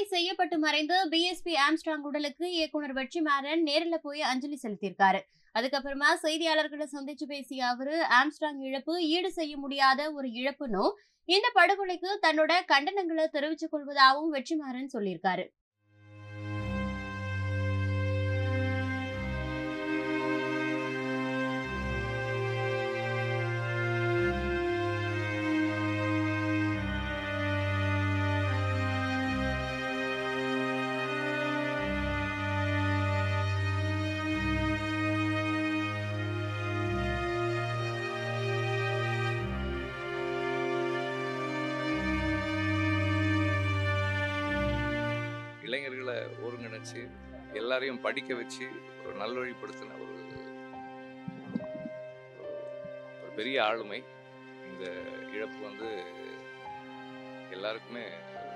செய்யப்பட்டு மறைந்த BSP Armstrong உடலுக்கு இயக்குனர் வெற்றிமாறன் நேரில் போய் அஞ்சலி செலுத்தியிருக்காரு அதுக்கப்புறமா செய்தியாளர்களை சந்திச்சு பேசிய அவரு ஆம்ஸ்ட்ராங் இழப்பு ஈடு செய்ய முடியாத ஒரு இழப்புன்னும் இந்த படுகொலைக்கு தன்னோட கண்டனங்களை தெரிவித்துக் கொள்வதாகவும் வெற்றிமாறன் சொல்லியிருக்காரு இளைஞர்களை ஒருங்கிணைச்சு எல்லாரையும் படிக்க வச்சு ஒரு நல்வழிப்படுத்தின ஒரு ஒரு பெரிய ஆளுமை இந்த இழப்பு வந்து எல்லாருக்குமே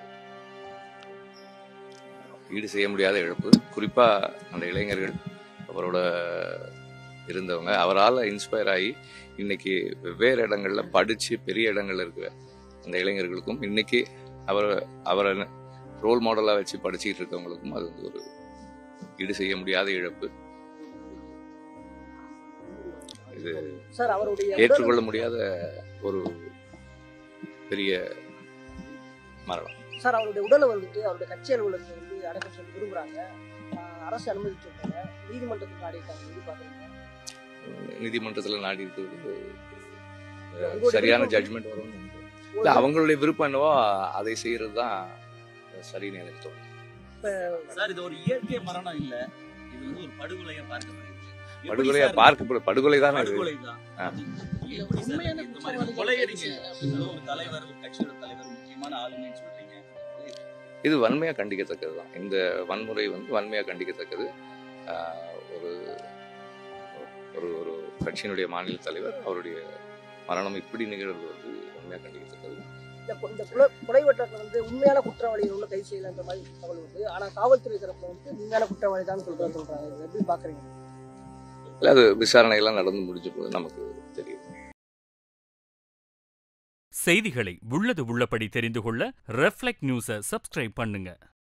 ஈடு செய்ய முடியாத இழப்பு குறிப்பா அந்த இளைஞர்கள் அவரோட இருந்தவங்க அவரால் இன்ஸ்பயர் ஆகி இன்னைக்கு வெவ்வேறு இடங்கள்ல படிச்சு பெரிய இடங்கள்ல இருக்கிற அந்த இளைஞர்களுக்கும் இன்னைக்கு அவர் அவரை ரோல் மாடலாக வச்சு படிச்சுக்கிட்டு இருக்கவங்களுக்கும் அது வந்து ஒரு ஈடு செய்ய முடியாத இழப்பு இது சார் அவருடைய ஏற்றுக்கொள்ள முடியாத ஒரு பெரிய மரணம் சார் அவருடைய உடலை வந்துட்டு அவருடைய கட்சி அலுவலகத்தை வந்து அடக்கம் சொல்லி விரும்புறாங்க ஆஹ் அரசு அனுமதிச்சிருக்காங்க நீதிமன்றத்துக்கு ஆடிட்டாங்க இது பாக்குறீங்க நீதிமன்றத்தில் நாடி இருக்கிறது அஹ், உங்களுடைய சரியான விருப்பம் ஜட்ஜ்மெண்ட் வரும்னு நினைக்கிறேன். இல்ல அவங்களுடைய விருப்பம் என்னவோ அதை செய்யறது தான் சரின்னு எனக்கு தோணுது சார் இது ஒரு இயற்கை மரணம் இல்ல இது வந்து ஒரு படுகொலையா பார்க்கப்படுது எப்படி படுகொலையா சார் பார்க்க படுகொலை தான் இது படுகொலை தான் ஆ. எப்படி சார் உண்மையான இந்த மாதிரி குற்றவாளிகள் கொலையை கைது நீங்க செய்ய- ஒரு தலைவர் ஒரு கட்சியோட தலைவர் முக்கியமான ஆளுமைன்னு சொல்றீங்க இது வன்மையாக கண்டிக்கத்தக்கது தான் இந்த வன்முறை வந்து வன்மையாக கண்டிக்கத்தக்கது ஆஹ் ஒரு ஒரு ஒரு கட்சியினுடைய மாநில தலைவர் அவருடைய மரணம் இப்படி நிகழ்வது வந்து வன்மையாக கண்டிக்கத்தக்கது இந்த கொ- இந்த கொலை கொலை வட்டத்தில் வந்து உண்மையான குற்றவாளிகள் உள்ள கைது செய்யலன்ற மாதிரி தகவல் வருது ஆனா காவல்துறை தரப்புல வந்து உண்மையான குற்றவாளி தான் சொல்றாங்க சொல்றாங்க இது எப்படி பாக்குறீங்க இல்லை அது விசாரணை எல்லாம் நடந்து முடிஞ்ச போது நமக்கு தெரியும் செய்திகளை உள்ளது உள்ளபடி தெரிந்து கொள்ள ரெஃப்ளெக்ட் நியூஸை சப்ஸ்கிரைப் பண்ணுங்க